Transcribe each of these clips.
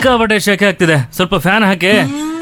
ಸಿಕ್ಕಾಪಟ್ಟೆ ಶೆಕೆ ಆಗ್ತಿದೆ ಸ್ವಲ್ಪ ಫ್ಯಾನ್ ಹಾಕಿ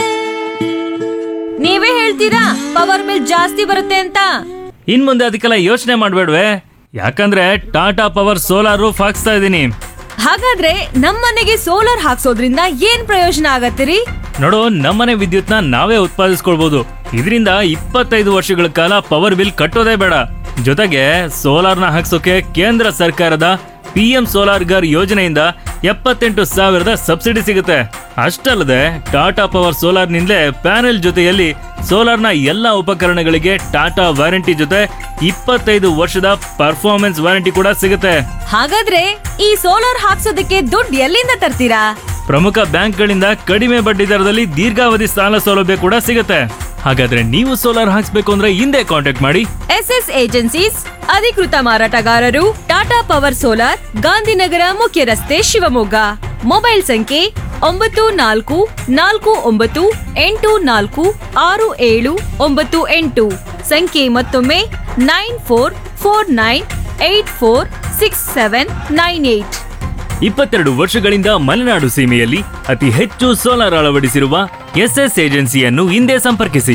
ನೀವೇ ಹೇಳ್ತೀರಾ ಪವರ್ ಬಿಲ್ ಜಾಸ್ತಿ ಬರುತ್ತೆ ಅಂತ ಇನ್ ಮುಂದೆ ಅದಕ್ಕೆಲ್ಲ ಯೋಚನೆ ಮಾಡ್ಬೇಡ್ವೆ ಯಾಕಂದ್ರೆ ಟಾಟಾ ಪವರ್ ಸೋಲಾರ್ ರೂಫ್ ಹಾಕ್ಸ್ತಾ ಇದ್ದೀನಿ ಹಾಗಾದ್ರೆ ನಮ್ಮನೆಗೆ ಸೋಲಾರ್ ಹಾಕ್ಸೋದ್ರಿಂದ ಏನ್ ಪ್ರಯೋಜನ ಆಗತ್ತಿರಿ ನೋಡು ನಮ್ಮನೆ ವಿದ್ಯುತ್ನ ನಾವೇ ಉತ್ಪಾದಿಸ್ಕೊಳ್ಬಹುದು ಇದರಿಂದ ಇಪ್ಪತ್ತೈದು ವರ್ಷಗಳ ಕಾಲ ಪವರ್ ಬಿಲ್ ಕಟ್ಟೋದೇ ಬೇಡ ಜೊತೆಗೆ ಸೋಲಾರ್ನ ಹಾಕ್ಸೋಕೆ ಕೇಂದ್ರ ಸರ್ಕಾರದ ಪಿ ಎಂ ಸೋಲಾರ್ ಗರ್ ಯೋಜನೆಯಿಂದ ಎಪ್ಪತ್ತೆಂಟು ಸಾವಿರದ ಸಬ್ಸಿಡಿ ಸಿಗುತ್ತೆ ಅಷ್ಟಲ್ಲದೆ ಟಾಟಾ ಪವರ್ ಸೋಲಾರ್ನಿಂದಲೇ ಪ್ಯಾನೆಲ್ ಜೊತೆಯಲ್ಲಿ ಸೋಲಾರ್ನ ಎಲ್ಲ ಉಪಕರಣಗಳಿಗೆ ಟಾಟಾ ವಾರಂಟಿ ಜೊತೆ ಇಪ್ಪತ್ತೈದು ವರ್ಷದ ಪರ್ಫಾರ್ಮೆನ್ಸ್ ವಾರಂಟಿ ಕೂಡ ಸಿಗುತ್ತೆ ಹಾಗಾದ್ರೆ ಈ ಸೋಲಾರ್ ಹಾಕ್ಸೋದಕ್ಕೆ ದುಡ್ಡು ಎಲ್ಲಿಂದ ತರ್ತೀರಾ ಪ್ರಮುಖ ಬ್ಯಾಂಕ್ಗಳಿಂದ ಕಡಿಮೆ ಬಡ್ಡಿ ದರದಲ್ಲಿ ದೀರ್ಘಾವಧಿ ಸಾಲ ಸೌಲಭ್ಯ ಕೂಡ ಸಿಗುತ್ತೆ ಹಾಗಾದ್ರೆ ನೀವು ಸೋಲಾರ್ ಹಾಕ್ಸ್ಬೇಕು ಅಂದ್ರೆ ಹಿಂದೆ ಕಾಂಟ್ಯಾಕ್ಟ್ ಮಾಡಿ ಎಸ್ ಎಸ್ ಏಜೆನ್ಸೀಸ್ ಅಧಿಕೃತ ಮಾರಾಟಗಾರರು ಟಾಟಾ ಪವರ್ ಸೋಲಾರ್ ಗಾಂಧಿನಗರ ಮುಖ್ಯ ರಸ್ತೆ ಶಿವಮೊಗ್ಗ ಮೊಬೈಲ್ ಸಂಖ್ಯೆ ಒಂಬತ್ತು ನಾಲ್ಕು ನಾಲ್ಕು ಒಂಬತ್ತು ಎಂಟು ನಾಲ್ಕು ಆರು ಏಳು ಒಂಬತ್ತು ಎಂಟು ಸಂಖ್ಯೆ ಮತ್ತೊಮ್ಮೆ nine four four nine eight four six seven nine eight ಇಪ್ಪತ್ತೆರಡು ವರ್ಷಗಳಿಂದ ಮಲೆನಾಡು ಸೀಮೆಯಲ್ಲಿ ಅತಿ ಹೆಚ್ಚು ಸೋಲಾರ್ ಅಳವಡಿಸಿರುವ ಎಸ್ಎಸ್ ಏಜೆನ್ಸಿಯನ್ನು ಹಿಂದೆ ಸಂಪರ್ಕಿಸಿ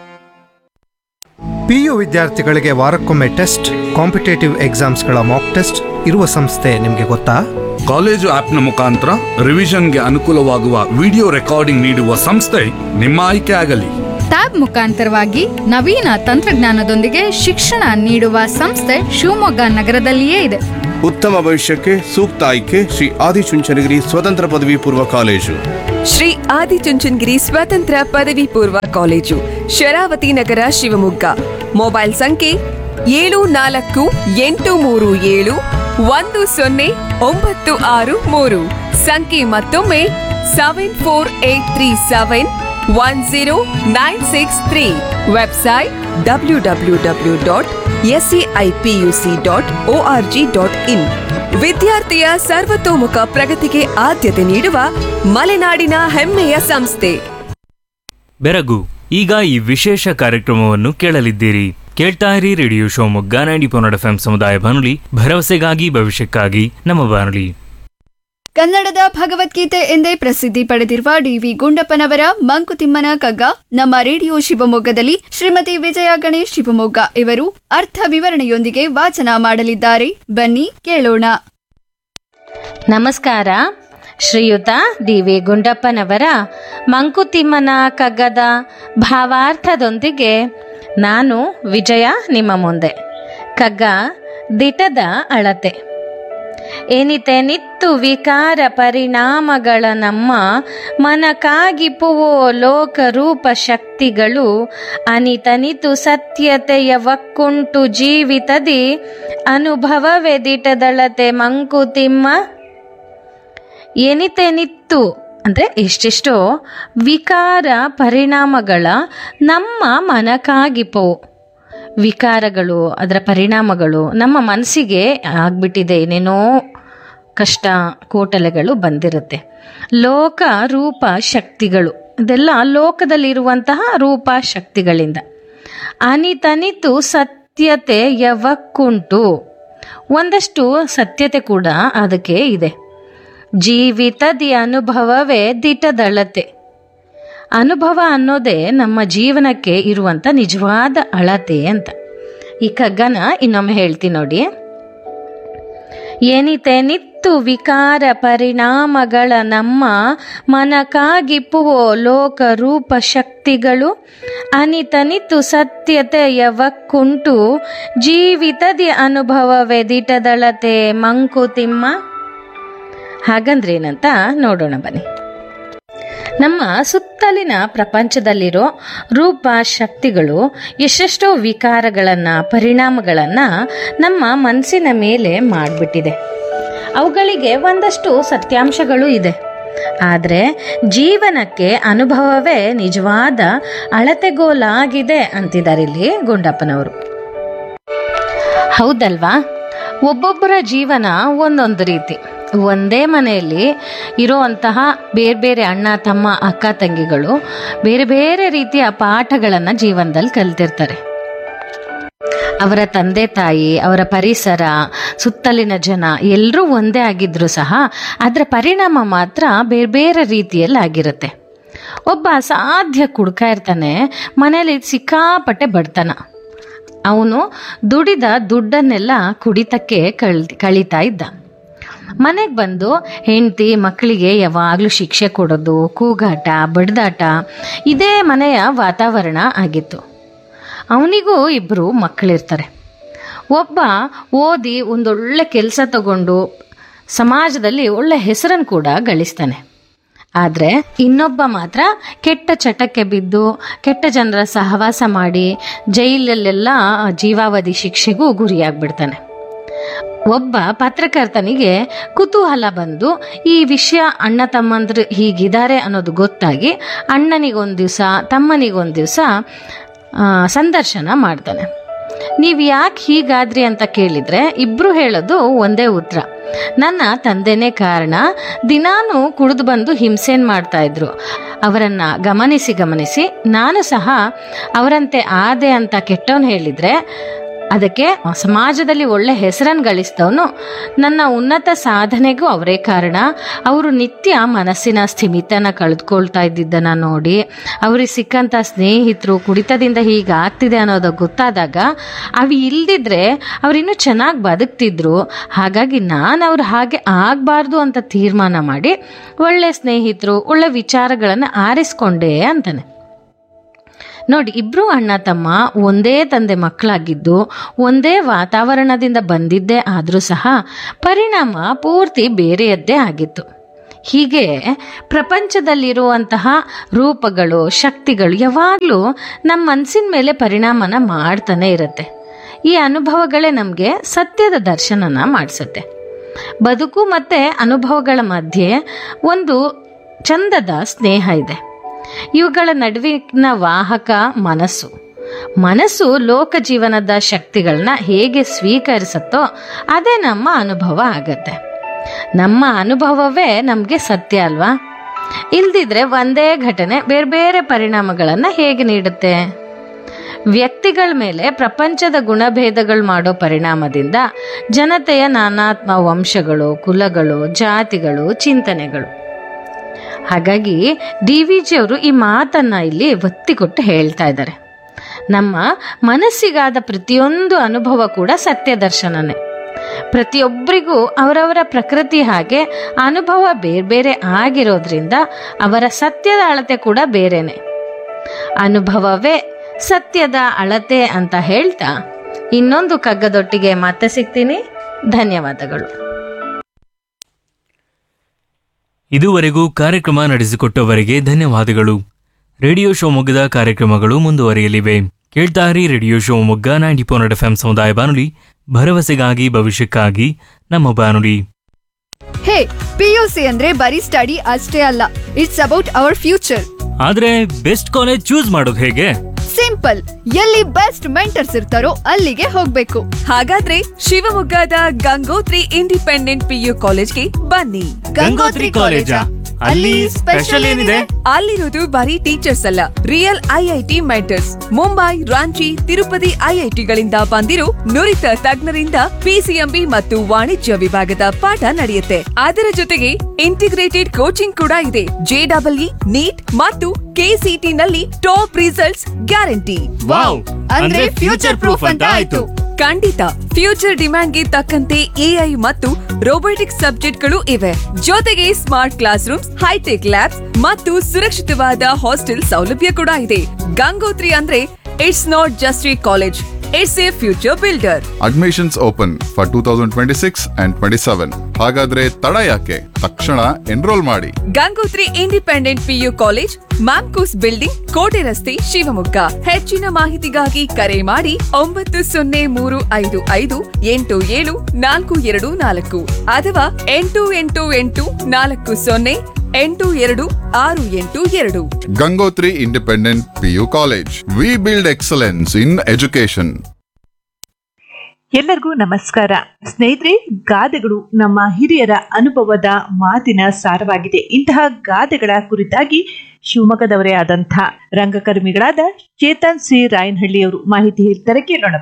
ಪಿಯು ವಿದ್ಯಾರ್ಥಿಗಳಿಗೆ ವಾರಕ್ಕೊಮ್ಮೆ ಟೆಸ್ಟ್ ಕಾಂಪಿಟೇಟಿವ್ ಎಕ್ಸಾಮ್ಸ್ಗಳ ಮಾಕ್ ಟೆಸ್ಟ್ ಇರುವ ಸಂಸ್ಥೆ ನಿಮಗೆ ಗೊತ್ತಾ ಕಾಲೇಜು ಆಪ್ನ ಮುಖಾಂತರ ರಿವಿಷನ್ಗೆ ಅನುಕೂಲವಾಗುವ ವಿಡಿಯೋ ರೆಕಾರ್ಡಿಂಗ್ ನೀಡುವ ಸಂಸ್ಥೆ ನಿಮ್ಮ ಆಯ್ಕೆ ಆಗಲಿ ಟ್ಯಾಬ್ ಮುಖಾಂತರವಾಗಿ ನವೀನ ತಂತ್ರಜ್ಞಾನದೊಂದಿಗೆ ಶಿಕ್ಷಣ ನೀಡುವ ಸಂಸ್ಥೆ ಶಿವಮೊಗ್ಗ ನಗರದಲ್ಲಿಯೇ ಇದೆ ಉತ್ತಮ ಭವಿಷ್ಯಕ್ಕೆ ಸೂಕ್ತ ಆಯ್ಕೆ ಶ್ರೀ ಆದಿಚುಂಚನಗಿರಿ ಸ್ವತಂತ್ರ ಪದವಿ ಪೂರ್ವ ಕಾಲೇಜು ಶ್ರೀ ಆದಿಚುಂಚನಗಿರಿ ಸ್ವತಂತ್ರ ಪದವಿ ಪೂರ್ವ ಕಾಲೇಜು ಶರಾವತಿ ನಗರ ಶಿವಮೊಗ್ಗ ಮೊಬೈಲ್ ಸಂಖ್ಯೆ ಏಳು ನಾಲ್ಕು ಎಂಟು ಮೂರು ಏಳು ಒಂದು ಸೊನ್ನೆ ಒಂಬತ್ತು ಆರು ಮೂರು ಸಂಖ್ಯೆ ಮತ್ತೊಮ್ಮೆ seven four eight three seven one zero nine six three website W W W dot SCIPUC dot O R G dot in ವಿದ್ಯಾರ್ಥಿಯ ಸರ್ವತೋಮುಖ ಪ್ರಗತಿಗೆ ಆದ್ಯತೆ ನೀಡುವ ಮಲೆನಾಡಿನ ಹೆಮ್ಮೆಯ ಸಂಸ್ಥೆ ಬೆರಗು ಈಗ ಈ ವಿಶೇಷ ಕಾರ್ಯಕ್ರಮವನ್ನು ಕೇಳಲಿದ್ದೀರಿ ಕೇಳ್ತಾ ಇರಿ ರೇಡಿಯೋ ಶಿವಮೊಗ್ಗ ನೈಂಟಿ ಪೊನ್ನಡ ಎಫ್ ಸಮುದಾಯ ಬಾನುಲಿ ಭರವಸೆಗಾಗಿ ಭವಿಷ್ಯಕ್ಕಾಗಿ ನಮ್ಮ ಬಾನುಲಿ ಕನ್ನಡದ ಭಗವದ್ಗೀತೆ ಎಂದೇ ಪ್ರಸಿದ್ಧಿ ಪಡೆದಿರುವ ಡಿವಿ ಗುಂಡಪ್ಪನವರ ಮಂಕುತಿಮ್ಮನ ಕಗ್ಗ ನಮ್ಮ ರೇಡಿಯೋ ಶಿವಮೊಗ್ಗದಲ್ಲಿ ಶ್ರೀಮತಿ ವಿಜಯ ಗಣೇಶ್ ಶಿವಮೊಗ್ಗ ಇವರು ಅರ್ಥ ವಿವರಣೆಯೊಂದಿಗೆ ವಾಚನ ಮಾಡಲಿದ್ದಾರೆ ಬನ್ನಿ ಕೇಳೋಣ ನಮಸ್ಕಾರ ಶ್ರೀಯುತ ಡಿ ವಿ ಗುಂಡಪ್ಪನವರ ಮಂಕುತಿಮ್ಮನ ಕಗ್ಗದ ಭಾವಾರ್ಥದೊಂದಿಗೆ ನಾನು ವಿಜಯ ನಿಮ್ಮ ಮುಂದೆ ಕಗ್ಗ ದಿಟದ ಅಳತೆ ಏನಿತೆ ನಿತ್ತು ವಿಕಾರ ಪರಿಣಾಮಗಳ ನಮ್ಮ ಮನಕಾಗಿಪುವೋ ಲೋಕರೂಪ ಶಕ್ತಿಗಳು ಅನಿತನಿತು ಸತ್ಯತೆಯ ವಕ್ಕುಂಟು ಜೀವಿತದಿ ಅನುಭವವೇ ದಿಟದಳತೆ ಮಂಕುತಿಮ್ಮ ಏನಿತೆನಿತ್ತು ಅಂದರೆ ಎಷ್ಟೆಷ್ಟೋ ವಿಕಾರ ಪರಿಣಾಮಗಳ ನಮ್ಮ ಮನಕಾಗಿಪವು ವಿಕಾರಗಳು ಅದರ ಪರಿಣಾಮಗಳು ನಮ್ಮ ಮನಸ್ಸಿಗೆ ಆಗ್ಬಿಟ್ಟಿದೆ ಏನೇನೋ ಕಷ್ಟ ಕೋಟಲೆಗಳು ಬಂದಿರುತ್ತೆ ಲೋಕ ರೂಪ ಶಕ್ತಿಗಳು ಇದೆಲ್ಲ ಲೋಕದಲ್ಲಿರುವಂತಹ ರೂಪ ಶಕ್ತಿಗಳಿಂದ ಅನಿತನಿತು ಸತ್ಯತೆ ಯವಕ್ಕುಂಟು ಒಂದಷ್ಟು ಸತ್ಯತೆ ಕೂಡ ಅದಕ್ಕೆ ಇದೆ ಜೀವಿತದಿ ಅನುಭವವೇ ದಿಟದಳತೆ ಅನುಭವ ಅನ್ನೋದೇ ನಮ್ಮ ಜೀವನಕ್ಕೆ ಇರುವಂಥ ನಿಜವಾದ ಅಳತೆ ಅಂತ ಈ ಕಗ್ಗನ ಇನ್ನೊಮ್ಮೆ ಹೇಳ್ತೀನಿ ನೋಡಿ ಏನಿತೆ ನಿತ್ತು ವಿಕಾರ ಪರಿಣಾಮಗಳ ನಮ್ಮ ಮನಕಾಗಿಪ್ಪುವೋ ಲೋಕ ರೂಪ ಶಕ್ತಿಗಳು ಅನಿತನಿತು ಸತ್ಯತೆಯವಕ್ಕುಂಟು ಜೀವಿತದಿ ಅನುಭವವೇ ದಿಟದಳತೆ ಮಂಕುತಿಮ್ಮ ಹಾಗಂದ್ರೇನಂತ ನೋಡೋಣ ಬನ್ನಿ ನಮ್ಮ ಸುತ್ತಲಿನ ಪ್ರಪಂಚದಲ್ಲಿರೋ ರೂಪ ಶಕ್ತಿಗಳು ಎಷ್ಟೆಷ್ಟೋ ವಿಕಾರಗಳನ್ನು ಪರಿಣಾಮಗಳನ್ನು ನಮ್ಮ ಮನಸ್ಸಿನ ಮೇಲೆ ಮಾಡಿಬಿಟ್ಟಿದೆ ಅವುಗಳಿಗೆ ಒಂದಷ್ಟು ಸತ್ಯಾಂಶಗಳು ಇದೆ ಆದರೆ ಜೀವನಕ್ಕೆ ಅನುಭವವೇ ನಿಜವಾದ ಅಳತೆಗೋಲಾಗಿದೆ ಅಂತಿದ್ದಾರೆ ಇಲ್ಲಿ ಗುಂಡಪ್ಪನವರು ಹೌದಲ್ವಾ ಒಬ್ಬೊಬ್ಬರ ಜೀವನ ಒಂದೊಂದು ರೀತಿ ಒಂದೇ ಮನೆಯಲ್ಲಿ ಇರುವಂತಹ ಬೇರೆ ಬೇರೆ ಅಣ್ಣ ತಮ್ಮ ಅಕ್ಕ ತಂಗಿಗಳು ಬೇರೆ ಬೇರೆ ರೀತಿಯ ಪಾಠಗಳನ್ನು ಜೀವನದಲ್ಲಿ ಕಲ್ತಿರ್ತಾರೆ ಅವರ ತಂದೆ ತಾಯಿ ಅವರ ಪರಿಸರ ಸುತ್ತಲಿನ ಜನ ಎಲ್ಲರೂ ಒಂದೇ ಆಗಿದ್ರು ಸಹ ಅದರ ಪರಿಣಾಮ ಮಾತ್ರ ಬೇರೆ ಬೇರೆ ರೀತಿಯಲ್ಲಿ ಆಗಿರುತ್ತೆ ಒಬ್ಬ ಅಸಾಧ್ಯ ಕುಡ್ಕ ಇರ್ತಾನೆ ಮನೇಲಿ ಸಿಕ್ಕಾಪಟ್ಟೆ ಬಡ್ತನ ಅವನು ದುಡಿದ ದುಡ್ಡನ್ನೆಲ್ಲ ಕುಡಿತಕ್ಕೆ ಕಳ್ ಕಳೀತಾ ಇದ್ದ ಮನೆಗೆ ಬಂದು ಹೆಂಡತಿ ಮಕ್ಕಳಿಗೆ ಯಾವಾಗಲೂ ಶಿಕ್ಷೆ ಕೊಡೋದು ಕೂಗಾಟ ಬಡ್ದಾಟ ಇದೇ ಮನೆಯ ವಾತಾವರಣ ಆಗಿತ್ತು ಅವನಿಗೂ ಇಬ್ಬರು ಮಕ್ಕಳಿರ್ತಾರೆ ಒಬ್ಬ ಓದಿ ಒಂದೊಳ್ಳೆ ಕೆಲಸ ತಗೊಂಡು ಸಮಾಜದಲ್ಲಿ ಒಳ್ಳೆ ಹೆಸರನ್ನು ಕೂಡ ಗಳಿಸ್ತಾನೆ ಆದರೆ ಇನ್ನೊಬ್ಬ ಮಾತ್ರ ಕೆಟ್ಟ ಚಟಕ್ಕೆ ಬಿದ್ದು ಕೆಟ್ಟ ಜನರ ಸಹವಾಸ ಮಾಡಿ ಜೈಲಲ್ಲೆಲ್ಲ ಜೀವಾವಧಿ ಶಿಕ್ಷೆಗೂ ಗುರಿಯಾಗ್ಬಿಡ್ತಾನೆ ಒಬ್ಬ ಪತ್ರಕರ್ತನಿಗೆ ಕುತೂಹಲ ಬಂದು ಈ ವಿಷಯ ಅಣ್ಣ ತಮ್ಮಂದ್ರು ಹೀಗಿದ್ದಾರೆ ಅನ್ನೋದು ಗೊತ್ತಾಗಿ ಅಣ್ಣನಿಗೊಂದು ದಿವಸ ತಮ್ಮನಿಗೊಂದು ದಿವಸ ಸಂದರ್ಶನ ಮಾಡ್ತಾನೆ ನೀವು ಯಾಕೆ ಹೀಗಾದ್ರಿ ಅಂತ ಕೇಳಿದ್ರೆ ಇಬ್ರು ಹೇಳೋದು ಒಂದೇ ಉತ್ತರ ನನ್ನ ತಂದೆನೇ ಕಾರಣ ದಿನಾನು ಕುಡಿದು ಬಂದು ಹಿಂಸೆನ್ ಮಾಡ್ತಾ ಇದ್ರು ಅವರನ್ನ ಗಮನಿಸಿ ಗಮನಿಸಿ ನಾನು ಸಹ ಅವರಂತೆ ಆದೆ ಅಂತ ಕೆಟ್ಟವನು ಹೇಳಿದ್ರೆ ಅದಕ್ಕೆ ಸಮಾಜದಲ್ಲಿ ಒಳ್ಳೆ ಹೆಸರನ್ನು ಗಳಿಸಿದವನು ನನ್ನ ಉನ್ನತ ಸಾಧನೆಗೂ ಅವರೇ ಕಾರಣ ಅವರು ನಿತ್ಯ ಮನಸ್ಸಿನ ಸ್ಥಿಮಿತನ ಕಳೆದುಕೊಳ್ತಾ ಇದ್ದಿದ್ದನ್ನ ನೋಡಿ ಅವ್ರಿಗೆ ಸಿಕ್ಕಂಥ ಸ್ನೇಹಿತರು ಕುಡಿತದಿಂದ ಹೀಗಾಗ್ತಿದೆ ಅನ್ನೋದು ಗೊತ್ತಾದಾಗ ಅವು ಇಲ್ದಿದ್ರೆ ಅವರಿನ್ನೂ ಚೆನ್ನಾಗಿ ಬದುಕ್ತಿದ್ರು ಹಾಗಾಗಿ ನಾನು ಅವ್ರು ಹಾಗೆ ಆಗಬಾರ್ದು ಅಂತ ತೀರ್ಮಾನ ಮಾಡಿ ಒಳ್ಳೆ ಸ್ನೇಹಿತರು ಒಳ್ಳೆ ವಿಚಾರಗಳನ್ನು ಆರಿಸ್ಕೊಂಡೆ ಅಂತಾನೆ ನೋಡಿ ಇಬ್ರು ಅಣ್ಣ ತಮ್ಮ ಒಂದೇ ತಂದೆ ಮಕ್ಕಳಾಗಿದ್ದು ಒಂದೇ ವಾತಾವರಣದಿಂದ ಬಂದಿದ್ದೇ ಆದರೂ ಸಹ ಪರಿಣಾಮ ಪೂರ್ತಿ ಬೇರೆಯದ್ದೇ ಆಗಿತ್ತು ಹೀಗೆ ಪ್ರಪಂಚದಲ್ಲಿರುವಂತಹ ರೂಪಗಳು ಶಕ್ತಿಗಳು ಯಾವಾಗಲೂ ನಮ್ಮ ಮನಸ್ಸಿನ ಮೇಲೆ ಪರಿಣಾಮನ ಮಾಡ್ತಾನೆ ಇರುತ್ತೆ ಈ ಅನುಭವಗಳೇ ನಮಗೆ ಸತ್ಯದ ದರ್ಶನನ ಮಾಡಿಸುತ್ತೆ ಬದುಕು ಮತ್ತು ಅನುಭವಗಳ ಮಧ್ಯೆ ಒಂದು ಚಂದದ ಸ್ನೇಹ ಇದೆ ಇವುಗಳ ನಡುವಿನ ವಾಹಕ ಮನಸ್ಸು ಮನಸ್ಸು ಲೋಕ ಜೀವನದ ಶಕ್ತಿಗಳನ್ನ ಹೇಗೆ ಸ್ವೀಕರಿಸುತ್ತೋ ಅದೇ ನಮ್ಮ ಅನುಭವ ಆಗತ್ತೆ ನಮ್ಮ ಅನುಭವವೇ ನಮಗೆ ಸತ್ಯ ಅಲ್ವಾ ಇಲ್ದಿದ್ರೆ ಒಂದೇ ಘಟನೆ ಬೇರೆ ಬೇರೆ ಪರಿಣಾಮಗಳನ್ನು ಹೇಗೆ ನೀಡುತ್ತೆ ವ್ಯಕ್ತಿಗಳ ಮೇಲೆ ಪ್ರಪಂಚದ ಗುಣಭೇದಗಳು ಮಾಡೋ ಪರಿಣಾಮದಿಂದ ಜನತೆಯ ನಾನಾತ್ಮ ವಂಶಗಳು ಕುಲಗಳು ಜಾತಿಗಳು ಚಿಂತನೆಗಳು ಹಾಗಾಗಿ ಡಿ ವಿ ಜಿಯವರು ಈ ಮಾತನ್ನ ಇಲ್ಲಿ ಒತ್ತಿ ಕೊಟ್ಟು ಹೇಳ್ತಾ ಇದ್ದಾರೆ ನಮ್ಮ ಮನಸ್ಸಿಗಾದ ಪ್ರತಿಯೊಂದು ಅನುಭವ ಕೂಡ ಸತ್ಯ ದರ್ಶನನೇ ಪ್ರತಿಯೊಬ್ಬರಿಗೂ ಅವರವರ ಪ್ರಕೃತಿ ಹಾಗೆ ಅನುಭವ ಬೇರೆ ಬೇರೆ ಆಗಿರೋದ್ರಿಂದ ಅವರ ಸತ್ಯದ ಅಳತೆ ಕೂಡ ಬೇರೆನೆ ಅನುಭವವೇ ಸತ್ಯದ ಅಳತೆ ಅಂತ ಹೇಳ್ತಾ ಇನ್ನೊಂದು ಕಗ್ಗದೊಟ್ಟಿಗೆ ಮತ್ತೆ ಸಿಗ್ತೀನಿ ಧನ್ಯವಾದಗಳು ಇದುವರೆಗೂ ಕಾರ್ಯಕ್ರಮ ನಡೆಸಿಕೊಟ್ಟವರಿಗೆ ಧನ್ಯವಾದಗಳು ರೇಡಿಯೋ ಶಿವಮೊಗ್ಗದ ಕಾರ್ಯಕ್ರಮಗಳು ಮುಂದುವರಿಯಲಿವೆ ಕೇಳ್ತಾರಿ radio Shivamogga ninety four F M ಸಮುದಾಯ ಬಾನುಲಿ ಭರವಸೆಗಾಗಿ ಭವಿಷ್ಯಕ್ಕಾಗಿ ನಮ್ಮ ಬಾನುಲಿ ಹೇ ಪಿಯುಸಿ ಅಂದ್ರೆ ಬರೀ ಸ್ಟಡಿ ಅಷ್ಟೇ ಅಲ್ಲ ಇಟ್ಸ್ ಅಬೌಟ್ ಅವರ್ ಫ್ಯೂಚರ್ ಆದ್ರೆ ಬೆಸ್ಟ್ ಕಾಲೇಜ್ ಚೂಸ್ ಮಾಡೋದು ಹೇಗೆ ಸಿಂಪಲ್ ಎಲ್ಲಿ ಬೆಸ್ಟ್ ಮೆಂಟರ್ಸ್ ಇರ್ತಾರೋ ಅಲ್ಲಿಗೆ ಹೋಗ್ಬೇಕು ಹಾಗಾದ್ರೆ ಶಿವಮೊಗ್ಗದ ಗಂಗೋತ್ರಿ ಇಂಡಿಪೆಂಡೆಂಟ್ ಪಿಯು ಕಾಲೇಜ್ಗೆ ಬನ್ನಿ ಗಂಗೋತ್ರಿ ಕಾಲೇಜಾ? ಅಲ್ಲಿ ಸ್ಪೆಷಲ್ ಏನಿದೆ? ಅಲ್ಲಿರೋದು ಬರೀ ಟೀಚರ್ಸ್ ಅಲ್ಲ real IIT mentors Mumbai Ranchi Tirupati ಐಐಟಿಗಳಿಂದ ಬಂದಿರೋ ನುರಿತ ತಜ್ಞರಿಂದ ಪಿಸಿಎಂಬಿ ಮತ್ತು ವಾಣಿಜ್ಯ ವಿಭಾಗದ ಪಾಠ ನಡೆಯುತ್ತೆ ಅದರ ಜೊತೆಗೆ ಇಂಟಿಗ್ರೇಟೆಡ್ ಕೋಚಿಂಗ್ ಕೂಡ ಇದೆ ಜೆಡಬ್ಲ್ಇ ನೀಟ್ ಮತ್ತು ಕೆಸಿಟಿ ನಲ್ಲಿ ಟಾಪ್ ರಿಸಲ್ಟ್ಸ್ ಗ್ಯಾರಂಟಿ ವಾವ್ ಅಂದ್ರೆ ಫ್ಯೂಚರ್ ಪ್ರೂಫ್ ಅಂತ ಆಯ್ತು ಖಂಡಿತ ಫ್ಯೂಚರ್ ಡಿಮ್ಯಾಂಡ್ಗೆ ತಕ್ಕಂತೆ ಎಐ ಮತ್ತು ರೋಬೋಟಿಕ್ಸ್ ಸಬ್ಜೆಕ್ಟ್ಗಳು ಇವೆ ಜೊತೆಗೆ smart classrooms hi tech labs ಮತ್ತು ಸುರಕ್ಷಿತವಾದ ಹಾಸ್ಟೆಲ್ ಸೌಲಭ್ಯ ಕೂಡ ಇದೆ ಗಂಗೋತ್ರಿ ಅಂದ್ರೆ it's not just a college it's a future builder admissions open for two thousand twenty six and twenty seven ಹಾಗಾದ್ರೆ ತಡ ಯಾಕೆ ತಕ್ಷಣ ಎನ್ರೋಲ್ ಮಾಡಿ Gangotri independent PU college MAMCOS building ಕೋಟೆ ರಸ್ತೆ ಶಿವಮೊಗ್ಗ ಹೆಚ್ಚಿನ ಮಾಹಿತಿಗಾಗಿ ಕರೆ ಮಾಡಿ ಒಂಬತ್ತು ಸೊನ್ನೆ ಮೂರು ಐದು ಐದು ಎಂಟು ಏಳು ನಾಲ್ಕು ಎರಡು ನಾಲ್ಕು ಅಥವಾ ಎಂಟು ಎಂಟು ಎಂಟು ನಾಲ್ಕು ಸೊನ್ನೆ ಎಂಟು ಎರಡು ಆರು ಎಂಟು ಎರಡು Gangotri independent PU college we build excellence in education ಎಲ್ಲರಿಗೂ ನಮಸ್ಕಾರ ಸ್ನೇಹಿತರೆ ಗಾದೆಗಳು ನಮ್ಮ ಹಿರಿಯರ ಅನುಭವದ ಮಾತಿನ ಸಾರವಾಗಿದೆ ಇಂತಹ ಗಾದೆಗಳ ಕುರಿತಾಗಿ ಶಿವಮೊಗ್ಗದವರೇ ಆದಂಥ ರಂಗಕರ್ಮಿಗಳಾದ ಚೇತನ್ ಸಿ ರಾಯನಹಳ್ಳಿಯವರು ಮಾಹಿತಿ ಹೇಳ್ತಾರೆ ಕೇಳೋಣ ಬನ್ನಿ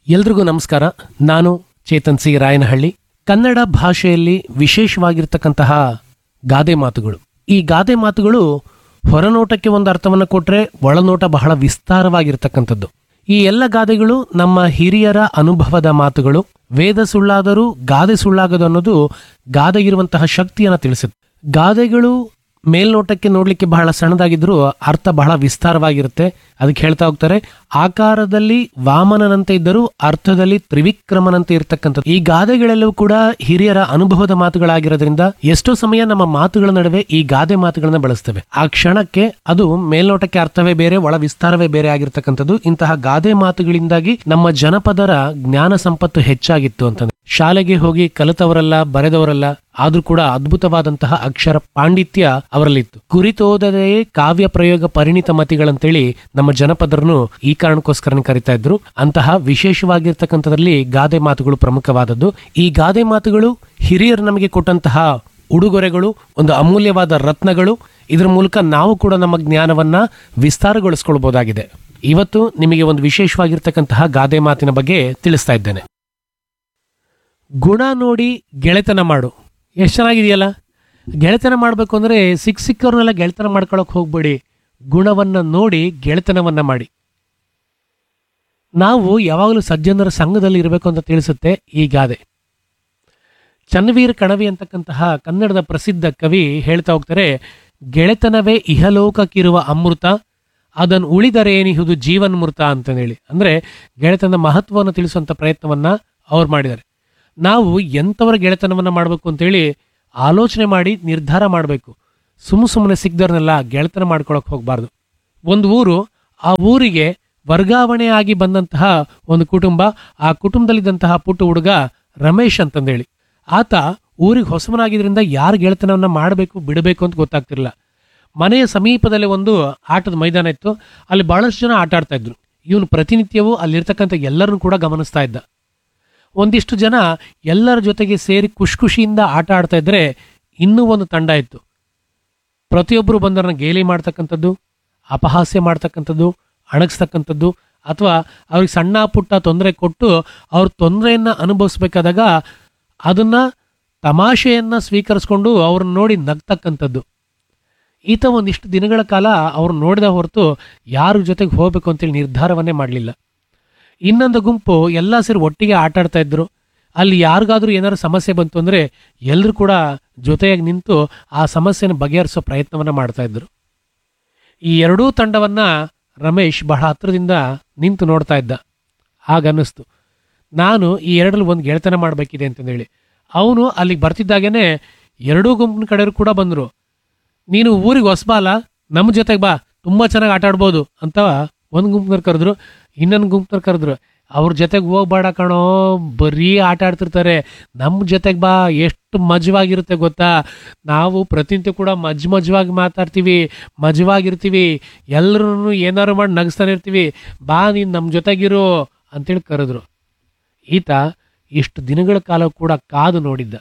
ಎಲ್ರಿಗೂ ನಮಸ್ಕಾರ ನಾನು ಚೇತನ್ ಸಿ ರಾಯನಹಳ್ಳಿ ಕನ್ನಡ ಭಾಷೆಯಲ್ಲಿ ವಿಶೇಷವಾಗಿರ್ತಕ್ಕಂತಹ ಗಾದೆ ಮಾತುಗಳು ಈ ಗಾದೆ ಮಾತುಗಳು ಹೊರನೋಟಕ್ಕೆ ಒಂದು ಅರ್ಥವನ್ನು ಕೊಟ್ಟರೆ ಒಳನೋಟ ಬಹಳ ವಿಸ್ತಾರವಾಗಿರ್ತಕ್ಕಂಥದ್ದು ಈ ಎಲ್ಲ ಗಾದೆಗಳು ನಮ್ಮ ಹಿರಿಯರ ಅನುಭವದ ಮಾತುಗಳು ವೇದ ಸುಳ್ಳಾದರೂ ಗಾದೆ ಸುಳ್ಳಾಗದು ಅನ್ನೋದು ಗಾದೆಗಿರುವಂತಹ ಶಕ್ತಿಯನ್ನು ತಿಳಿಸುತ್ತೆ ಗಾದೆಗಳು ಮೇಲ್ನೋಟಕ್ಕೆ ನೋಡ್ಲಿಕ್ಕೆ ಬಹಳ ಸಣ್ಣದಾಗಿದ್ರು ಅರ್ಥ ಬಹಳ ವಿಸ್ತಾರವಾಗಿರುತ್ತೆ ಅದಕ್ಕೆ ಹೇಳ್ತಾ ಹೋಗ್ತಾರೆ ಆಕಾರದಲ್ಲಿ ವಾಮನನಂತೆ ಇದ್ದರೂ ಅರ್ಥದಲ್ಲಿ ತ್ರಿವಿಕ್ರಮನಂತೆ ಇರತಕ್ಕಂಥದ್ದು ಈ ಗಾದೆಗಳೆಲ್ಲವೂ ಕೂಡ ಹಿರಿಯರ ಅನುಭವದ ಮಾತುಗಳಾಗಿರೋದ್ರಿಂದ ಎಷ್ಟೋ ಸಮಯ ನಮ್ಮ ಮಾತುಗಳ ನಡುವೆ ಈ ಗಾದೆ ಮಾತುಗಳನ್ನ ಬಳಸ್ತೇವೆ ಆ ಕ್ಷಣಕ್ಕೆ ಅದು ಮೇಲ್ನೋಟಕ್ಕೆ ಅರ್ಥವೇ ಬೇರೆ ಒಳ ವಿಸ್ತಾರವೇ ಬೇರೆ ಆಗಿರ್ತಕ್ಕಂಥದ್ದು ಇಂತಹ ಗಾದೆ ಮಾತುಗಳಿಂದಾಗಿ ನಮ್ಮ ಜನಪದರ ಜ್ಞಾನ ಸಂಪತ್ತು ಹೆಚ್ಚಾಗಿತ್ತು ಅಂತಂದ್ರೆ ಶಾಲೆಗೆ ಹೋಗಿ ಕಲಿತವರಲ್ಲ ಬರೆದವರಲ್ಲ ಆದ್ರೂ ಕೂಡ ಅದ್ಭುತವಾದಂತಹ ಅಕ್ಷರ ಪಾಂಡಿತ್ಯ ಅವರಲ್ಲಿತ್ತು ಕುರಿತೋದದೇ ಕಾವ್ಯ ಪ್ರಯೋಗ ಪರಿಣಿತ ಮತಿಗಳಂತೇಳಿ ನಮ್ಮ ಜನಪದರನ್ನು ಈ ಕಾರಣಕ್ಕೋಸ್ಕರ ಕರಿತಾ ಇದ್ರು ಅಂತಹ ವಿಶೇಷವಾಗಿರ್ತಕ್ಕಂಥದ್ರಲ್ಲಿ ಗಾದೆ ಮಾತುಗಳು ಪ್ರಮುಖವಾದದ್ದು ಈ ಗಾದೆ ಮಾತುಗಳು ಹಿರಿಯರು ನಮಗೆ ಕೊಟ್ಟಂತಹ ಉಡುಗೊರೆಗಳು ಒಂದು ಅಮೂಲ್ಯವಾದ ರತ್ನಗಳು ಇದರ ಮೂಲಕ ನಾವು ಕೂಡ ನಮ್ಮ ಜ್ಞಾನವನ್ನ ವಿಸ್ತಾರಗೊಳಿಸ್ಕೊಳ್ಬಹುದಾಗಿದೆ ಇವತ್ತು ನಿಮಗೆ ಒಂದು ವಿಶೇಷವಾಗಿರ್ತಕ್ಕಂತಹ ಗಾದೆ ಮಾತಿನ ಬಗ್ಗೆ ತಿಳಿಸ್ತಾ ಇದ್ದೇನೆ ಗುಣ ನೋಡಿ ಗೆಳೆತನ ಮಾಡು ಎಷ್ಟು ಚೆನ್ನಾಗಿದೆಯಲ್ಲ ಗೆಳೆತನ ಮಾಡಬೇಕು ಅಂದರೆ ಸಿಕ್ಕ ಸಿಕ್ಕವ್ರನ್ನೆಲ್ಲ ಗೆಳೆತನ ಮಾಡ್ಕೊಳಕ್ ಹೋಗ್ಬೇಡಿ ಗುಣವನ್ನ ನೋಡಿ ಗೆಳೆತನವನ್ನ ಮಾಡಿ ನಾವು ಯಾವಾಗಲೂ ಸಜ್ಜನರ ಸಂಘದಲ್ಲಿ ಇರಬೇಕು ಅಂತ ತಿಳಿಸುತ್ತೆ ಈ ಗಾದೆ ಚನ್ನವೀರ ಕಣವಿ ಅಂತಕ್ಕಂತಹ ಕನ್ನಡದ ಪ್ರಸಿದ್ಧ ಕವಿ ಹೇಳ್ತಾ ಹೋಗ್ತಾರೆ ಗೆಳೆತನವೇ ಇಹಲೋಕಕ್ಕಿರುವ ಅಮೃತ ಅದನ್ನು ಉಳಿದರೇನಿಹುದು ಜೀವನ್ಮೃತ ಅಂತಂದೇಳಿ ಅಂದರೆ ಗೆಳೆತನದ ಮಹತ್ವವನ್ನು ತಿಳಿಸುವಂಥ ಪ್ರಯತ್ನವನ್ನ ಅವ್ರು ಮಾಡಿದ್ದಾರೆ ನಾವು ಎಂಥವರ ಗೆಳೆತನವನ್ನ ಮಾಡಬೇಕು ಅಂತೇಳಿ ಆಲೋಚನೆ ಮಾಡಿ ನಿರ್ಧಾರ ಮಾಡಬೇಕು ಸುಮ್ಮ ಸುಮ್ಮನೆ ಸಿಗ್ದವ್ರನ್ನೆಲ್ಲ ಗೆಳೆತನ ಮಾಡ್ಕೊಳಕ್ ಹೋಗಬಾರ್ದು ಒಂದು ಊರು ಆ ಊರಿಗೆ ವರ್ಗಾವಣೆ ಆಗಿ ಬಂದಂತಹ ಒಂದು ಕುಟುಂಬ ಆ ಕುಟುಂಬದಲ್ಲಿದ್ದಂತಹ ಪುಟ್ಟ ಹುಡುಗ ರಮೇಶ್ ಅಂತಂದೇಳಿ ಆತ ಊರಿಗೆ ಹೊಸಮನಾಗಿದ್ರಿಂದ ಯಾರು ಗೆಳೆತನವನ್ನ ಮಾಡಬೇಕು ಬಿಡಬೇಕು ಅಂತ ಗೊತ್ತಾಗ್ತಿರಲಿಲ್ಲ ಮನೆಯ ಸಮೀಪದಲ್ಲೇ ಒಂದು ಆಟದ ಮೈದಾನ ಇತ್ತು ಅಲ್ಲಿ ಬಹಳಷ್ಟು ಜನ ಆಟ ಆಡ್ತಾ ಇದ್ರು ಇವನು ಪ್ರತಿನಿತ್ಯವೂ ಅಲ್ಲಿರ್ತಕ್ಕಂಥ ಎಲ್ಲರನ್ನು ಕೂಡ ಗಮನಿಸ್ತಾ ಇದ್ದ ಒಂದಿಷ್ಟು ಜನ ಎಲ್ಲರ ಜೊತೆಗೆ ಸೇರಿ ಖುಷಿ ಖುಷಿಯಿಂದ ಆಟ ಆಡ್ತಾ ಇದ್ರೆ ಇನ್ನೂ ಒಂದು ತಂಡ ಇತ್ತು ಪ್ರತಿಯೊಬ್ಬರು ಬಂದರನ್ನ ಗೇಲಿ ಮಾಡ್ತಕ್ಕಂಥದ್ದು ಅಪಹಾಸ್ಯ ಮಾಡ್ತಕ್ಕಂಥದ್ದು ಅಣಗಿಸ್ತಕ್ಕಂಥದ್ದು ಅಥವಾ ಅವ್ರಿಗೆ ಸಣ್ಣ ಪುಟ್ಟ ತೊಂದರೆ ಕೊಟ್ಟು ಅವ್ರ ತೊಂದರೆಯನ್ನ ಅನುಭವಿಸ್ಬೇಕಾದಾಗ ಅದನ್ನ ತಮಾಷೆಯನ್ನ ಸ್ವೀಕರಿಸ್ಕೊಂಡು ಅವ್ರನ್ನ ನೋಡಿ ನಗ್ತಕ್ಕಂಥದ್ದು ಈತ ಒಂದಿಷ್ಟು ದಿನಗಳ ಕಾಲ ಅವ್ರು ನೋಡಿದ ಹೊರತು ಯಾರ ಜೊತೆಗೆ ಹೋಗ್ಬೇಕು ಅಂತೇಳಿ ನಿರ್ಧಾರವನ್ನೇ ಮಾಡಲಿಲ್ಲ ಇನ್ನೊಂದು ಗುಂಪು ಎಲ್ಲ ಸೇರಿ ಒಟ್ಟಿಗೆ ಆಟ ಆಡ್ತಾ ಇದ್ರು ಅಲ್ಲಿ ಯಾರಿಗಾದ್ರೂ ಏನಾದ್ರು ಸಮಸ್ಯೆ ಬಂತು ಅಂದ್ರೆ ಎಲ್ಲರೂ ಕೂಡ ಜೊತೆಯಾಗಿ ನಿಂತು ಆ ಸಮಸ್ಯೆನ ಬಗೆಹರಿಸೋ ಪ್ರಯತ್ನವನ್ನ ಮಾಡ್ತಾ ಇದ್ರು ಈ ಎರಡೂ ತಂಡವನ್ನ ರಮೇಶ್ ಬಹಳ ಹತ್ರದಿಂದ ನಿಂತು ನೋಡ್ತಾ ಇದ್ದ ಆಗ ಅನ್ನಿಸ್ತು ನಾನು ಈ ಎರಡರಲ್ಲಿ ಒಂದು ಗೆಳೆತನ ಮಾಡಬೇಕಿದೆ ಅಂತಂದೇಳಿ ಅವನು ಅಲ್ಲಿಗೆ ಬರ್ತಿದ್ದಾಗೇನೆ ಎರಡೂ ಗುಂಪಿನ ಕಡೆಯವರು ಕೂಡ ಬಂದರು ನೀನು ಊರಿಗೆ ಹೊಸಬಾ ಅಲ್ಲ ನಮ್ಮ ಜೊತೆಗೆ ಬಾ ತುಂಬ ಚೆನ್ನಾಗಿ ಆಟ ಆಡ್ಬೋದು ಅಂತ ಒಂದು ಗುಂಪಿನವ್ರು ಕರೆದ್ರು ಇನ್ನೊಂದು ಗುಂಪಿನವ್ರು ಕರೆದ್ರು ಅವ್ರ ಜೊತೆಗೆ ಹೋಗ್ಬೇಡ ಕಣೋ ಬರೀ ಆಟ ಆಡ್ತಿರ್ತಾರೆ ನಮ್ಮ ಜೊತೆಗೆ ಬಾ ಎಷ್ಟು ಮಜವಾಗಿರುತ್ತೆ ಗೊತ್ತಾ ನಾವು ಪ್ರತಿನಿತ್ಯ ಕೂಡ ಮಜ್ ಮಜವಾಗಿ ಮಾತಾಡ್ತೀವಿ ಮಜವಾಗಿರ್ತೀವಿ ಎಲ್ಲರೂ ಏನಾರು ಮಾಡಿ ನಗಿಸ್ತಾನೆ ಇರ್ತೀವಿ ಬಾ ನೀನು ನಮ್ಮ ಜೊತೆಗಿರು ಅಂತೇಳಿ ಕರೆದ್ರು ಈತ ಇಷ್ಟು ದಿನಗಳ ಕಾಲ ಕೂಡ ಕಾದು ನೋಡಿದ್ದ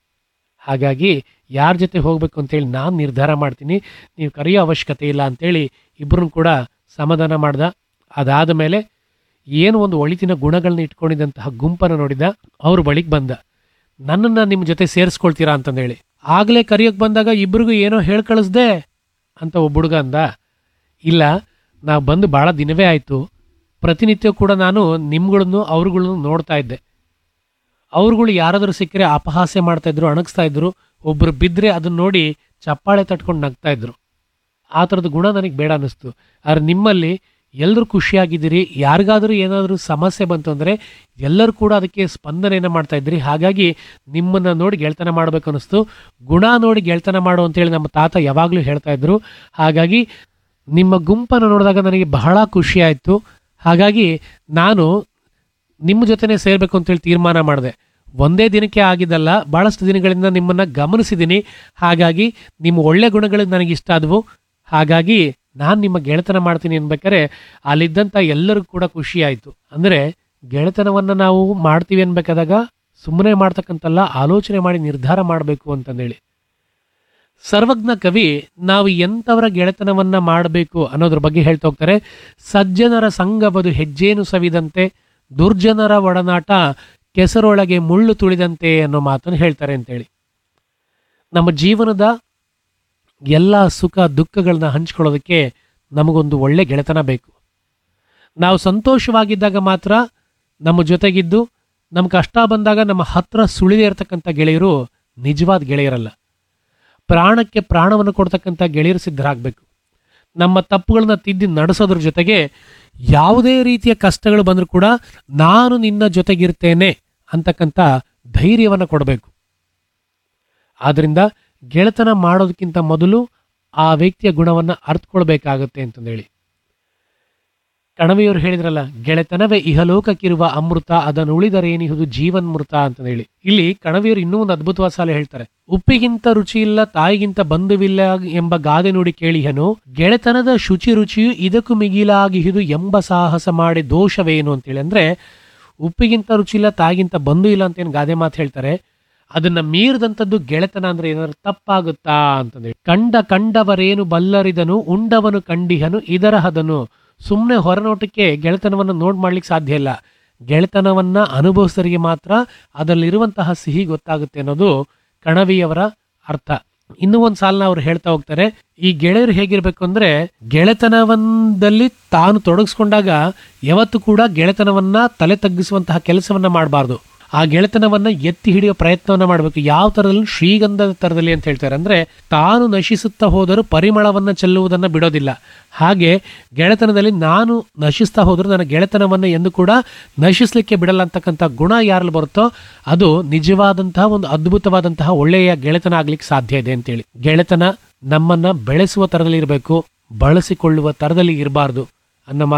ಹಾಗಾಗಿ ಯಾರ ಜೊತೆ ಹೋಗ್ಬೇಕು ಅಂತೇಳಿ ನಾನು ನಿರ್ಧಾರ ಮಾಡ್ತೀನಿ ನೀವು ಕರೆಯೋ ಅವಶ್ಯಕತೆ ಇಲ್ಲ ಅಂತೇಳಿ ಇಬ್ಬರನ್ನು ಕೂಡ ಸಮಾಧಾನ ಮಾಡ್ದ ಅದಾದ ಮೇಲೆ ಏನು ಒಂದು ಒಳಿತಿನ ಗುಣಗಳನ್ನ ಇಟ್ಕೊಂಡಿದ್ದಂತಹ ಗುಂಪನ್ನು ನೋಡಿದ ಅವ್ರ ಬಳಿಗೆ ಬಂದ ನನ್ನನ್ನು ನಿಮ್ಮ ಜೊತೆ ಸೇರಿಸ್ಕೊಳ್ತೀರಾ ಅಂತಂದೇಳಿ ಆಗಲೇ ಕರೆಯೋಕೆ ಬಂದಾಗ ಇಬ್ರಿಗೂ ಏನೋ ಹೇಳಿ ಕಳಿಸ್ದೆ ಅಂತ ಒಬ್ಬ ಹುಡುಗ ಅಂದ ಇಲ್ಲ ನಾವು ಬಂದು ಭಾಳ ದಿನವೇ ಆಯಿತು ಪ್ರತಿನಿತ್ಯ ಕೂಡ ನಾನು ನಿಮ್ಗಳನ್ನು ಅವ್ರುಗಳನ್ನು ನೋಡ್ತಾ ಇದ್ದೆ ಅವ್ರುಗಳು ಯಾರಾದರೂ ಸಿಕ್ಕರೆ ಅಪಹಾಸ್ಯ ಮಾಡ್ತಾ ಇದ್ರು ಅಣಗಿಸ್ತಾ ಇದ್ರು ಒಬ್ರು ಬಿದ್ದರೆ ಅದನ್ನ ನೋಡಿ ಚಪ್ಪಾಳೆ ತಟ್ಕೊಂಡು ನಗ್ತಾ ಇದ್ರು ಆ ಥರದ ಗುಣ ನನಗೆ ಬೇಡ ಅನ್ನಿಸ್ತು ಆದ್ರೆ ನಿಮ್ಮಲ್ಲಿ ಎಲ್ಲರೂ ಖುಷಿಯಾಗಿದ್ದೀರಿ ಯಾರಿಗಾದರೂ ಏನಾದರೂ ಸಮಸ್ಯೆ ಬಂತು ಅಂದರೆ ಎಲ್ಲರೂ ಕೂಡ ಅದಕ್ಕೆ ಸ್ಪಂದನೆಯನ್ನು ಮಾಡ್ತಾ ಇದ್ರಿ ಹಾಗಾಗಿ ನಿಮ್ಮನ್ನು ನೋಡಿ ಗೆಳೆತನ ಮಾಡಬೇಕು ಅನ್ನಿಸ್ತು ಗುಣ ನೋಡಿ ಗೆಳೆತನ ಮಾಡು ಅಂತೇಳಿ ನಮ್ಮ ತಾತ ಯಾವಾಗಲೂ ಹೇಳ್ತಾ ಇದ್ರು ಹಾಗಾಗಿ ನಿಮ್ಮ ಗುಂಪನ್ನು ನೋಡಿದಾಗ ನನಗೆ ಬಹಳ ಖುಷಿ ಆಯಿತು ಹಾಗಾಗಿ ನಾನು ನಿಮ್ಮ ಜೊತೆನೇ ಸೇರಬೇಕು ಅಂತೇಳಿ ತೀರ್ಮಾನ ಮಾಡಿದೆ ಒಂದೇ ದಿನಕ್ಕೆ ಆಗಿದ್ದಲ್ಲ ಭಾಳಷ್ಟು ದಿನಗಳಿಂದ ನಿಮ್ಮನ್ನು ಗಮನಿಸಿದ್ದೀನಿ ಹಾಗಾಗಿ ನಿಮ್ಮ ಒಳ್ಳೆ ಗುಣಗಳು ನನಗೆ ಇಷ್ಟ ಆದವು ಹಾಗಾಗಿ ನಾನು ನಿಮ್ಮ ಗೆಳೆತನ ಮಾಡ್ತೀನಿ ಅನ್ಬೇಕಾದ್ರೆ ಅಲ್ಲಿದ್ದಂಥ ಎಲ್ಲರಿಗೂ ಕೂಡ ಖುಷಿ ಆಯಿತು ಅಂದರೆ ಗೆಳೆತನವನ್ನು ನಾವು ಮಾಡ್ತೀವಿ ಅನ್ಬೇಕಾದಾಗ ಸುಮ್ಮನೆ ಮಾಡ್ತಕ್ಕಂತಲ್ಲ ಆಲೋಚನೆ ಮಾಡಿ ನಿರ್ಧಾರ ಮಾಡಬೇಕು ಅಂತಂದೇಳಿ ಸರ್ವಜ್ಞ ಕವಿ ನಾವು ಎಂಥವರ ಗೆಳೆತನವನ್ನ ಮಾಡಬೇಕು ಅನ್ನೋದ್ರ ಬಗ್ಗೆ ಹೇಳ್ತಾ ಹೋಗ್ತಾರೆ ಸಜ್ಜನರ ಸಂಘವದು ಹೆಜ್ಜೇನು ಸವಿದಂತೆ ದುರ್ಜನರ ಒಡನಾಟ ಕೆಸರೊಳಗೆ ಮುಳ್ಳು ತುಳಿದಂತೆ ಅನ್ನೋ ಮಾತನ್ನು ಹೇಳ್ತಾರೆ ಅಂತೇಳಿ ನಮ್ಮ ಜೀವನದ ಎಲ್ಲ ಸುಖ ದುಃಖಗಳನ್ನ ಹಂಚ್ಕೊಳ್ಳೋದಕ್ಕೆ ನಮಗೊಂದು ಒಳ್ಳೆ ಗೆಳೆತನ ಬೇಕು ನಾವು ಸಂತೋಷವಾಗಿದ್ದಾಗ ಮಾತ್ರ ನಮ್ಮ ಜೊತೆಗಿದ್ದು ನಮ್ಮ ಕಷ್ಟ ಬಂದಾಗ ನಮ್ಮ ಹತ್ರ ಸುಳಿದೇ ಇರತಕ್ಕಂಥ ಗೆಳೆಯರು ನಿಜವಾದ ಗೆಳೆಯರಲ್ಲ ಪ್ರಾಣಕ್ಕೆ ಪ್ರಾಣವನ್ನು ಕೊಡ್ತಕ್ಕಂಥ ಗೆಳೆಯರು ಸಿದ್ಧರಾಗಬೇಕು ನಮ್ಮ ತಪ್ಪುಗಳನ್ನ ತಿದ್ದಿ ನಡೆಸೋದ್ರ ಜೊತೆಗೆ ಯಾವುದೇ ರೀತಿಯ ಕಷ್ಟಗಳು ಬಂದರೂ ಕೂಡ ನಾನು ನಿನ್ನ ಜೊತೆಗಿರ್ತೇನೆ ಅಂತಕ್ಕಂಥ ಧೈರ್ಯವನ್ನು ಕೊಡಬೇಕು ಆದ್ದರಿಂದ ಗೆಳೆತನ ಮಾಡೋದಕ್ಕಿಂತ ಮೊದಲು ಆ ವ್ಯಕ್ತಿಯ ಗುಣವನ್ನು ಅರ್ಥಕೊಳ್ಬೇಕಾಗತ್ತೆ ಅಂತಂದೇಳಿ ಕಣವಿಯವರು ಹೇಳಿದ್ರಲ್ಲ ಗೆಳೆತನವೇ ಇಹಲೋಕಕ್ಕಿರುವ ಅಮೃತ ಅದನ್ನು ಉಳಿದರೇನಿಹುದು ಜೀವನ್ಮೃತ ಅಂತ ಹೇಳಿ ಇಲ್ಲಿ ಕಣವಿಯವರು ಇನ್ನೂ ಒಂದು ಅದ್ಭುತವಾದ ಸಾಲ ಹೇಳ್ತಾರೆ ಉಪ್ಪಿಗಿಂತ ರುಚಿ ಇಲ್ಲ ತಾಯಿಗಿಂತ ಬಂಧುವಿಲ್ಲ ಎಂಬ ಗಾದೆ ನುಡಿ ಕೇಳಿಹನು ಗೆಳೆತನದ ಶುಚಿ ರುಚಿಯು ಇದಕ್ಕೂ ಮಿಗಿಲಾಗಿಹುದು ಎಂಬ ಸಾಹಸ ಮಾಡಿ ದೋಷವೇನು ಅಂತೇಳಿ ಅಂದ್ರೆ ಉಪ್ಪಿಗಿಂತ ರುಚಿ ಇಲ್ಲ ತಾಯಿಗಿಂತ ಬಂಧು ಇಲ್ಲ ಅಂತ ಏನು ಗಾದೆ ಮಾತು ಹೇಳ್ತಾರೆ ಅದನ್ನ ಮೀರಿದಂಥದ್ದು ಗೆಳೆತನ ಅಂದ್ರೆ ಏನಾದ್ರು ತಪ್ಪಾಗುತ್ತಾ ಅಂತಂದೇಳಿ ಕಂಡ ಕಂಡವರೇನು ಬಲ್ಲರಿದನು ಉಂಡವನು ಕಂಡಿಹನು ಇದರ ಹದನು ಸುಮ್ಮನೆ ಹೊರನೋಟಕ್ಕೆ ಗೆಳೆತನವನ್ನು ನೋಡ್ ಮಾಡ್ಲಿಕ್ಕೆ ಸಾಧ್ಯ ಇಲ್ಲ ಗೆಳೆತನವನ್ನ ಅನುಭವಿಸರಿಗೆ ಮಾತ್ರ ಅದರಲ್ಲಿರುವಂತಹ ಸಿಹಿ ಗೊತ್ತಾಗುತ್ತೆ ಅನ್ನೋದು ಕಣವಿಯವರ ಅರ್ಥ ಇನ್ನೂ ಒಂದು ಸಾಲನ ಅವ್ರು ಹೇಳ್ತಾ ಹೋಗ್ತಾರೆ ಈ ಗೆಳೆಯರು ಹೇಗಿರ್ಬೇಕು ಅಂದ್ರೆ ಗೆಳೆತನವನ್ನಲ್ಲಿ ತಾನು ತೊಡಗಿಸ್ಕೊಂಡಾಗ ಯಾವತ್ತು ಕೂಡ ಗೆಳೆತನವನ್ನ ತಲೆ ತಗ್ಗಿಸುವಂತಹ ಕೆಲಸವನ್ನ ಮಾಡಬಾರ್ದು ಆ ಗೆಳೆತನವನ್ನ ಎತ್ತಿ ಹಿಡಿಯೋ ಪ್ರಯತ್ನವನ್ನ ಮಾಡಬೇಕು ಯಾವ ತರದಲ್ಲಿ ಶ್ರೀಗಂಧದ ತರದಲ್ಲಿ ಅಂತ ಹೇಳ್ತಾರೆ ಅಂದ್ರೆ ತಾನು ನಶಿಸುತ್ತಾ ಹೋದರೂ ಪರಿಮಳವನ್ನ ಚೆಲ್ಲುವುದನ್ನ ಬಿಡೋದಿಲ್ಲ ಹಾಗೆ ಗೆಳೆತನದಲ್ಲಿ ನಾನು ನಶಿಸ್ತಾ ಹೋದರೂ ನನ್ನ ಗೆಳೆತನವನ್ನ ಎಂದು ಕೂಡ ನಶಿಸ್ಲಿಕ್ಕೆ ಬಿಡಲ್ಲ ಅಂತಕ್ಕಂಥ ಗುಣ ಯಾರಲ್ಲಿ ಬರುತ್ತೋ ಅದು ನಿಜವಾದಂತಹ ಒಂದು ಅದ್ಭುತವಾದಂತಹ ಒಳ್ಳೆಯ ಗೆಳೆತನ ಆಗ್ಲಿಕ್ಕೆ ಸಾಧ್ಯ ಇದೆ ಅಂತೇಳಿ ಗೆಳೆತನ ನಮ್ಮನ್ನ ಬೆಳೆಸುವ ತರದಲ್ಲಿ ಇರಬೇಕು ಬಳಸಿಕೊಳ್ಳುವ ತರದಲ್ಲಿ ಇರಬಾರ್ದು ಅನ್ನೋ ಮಾತು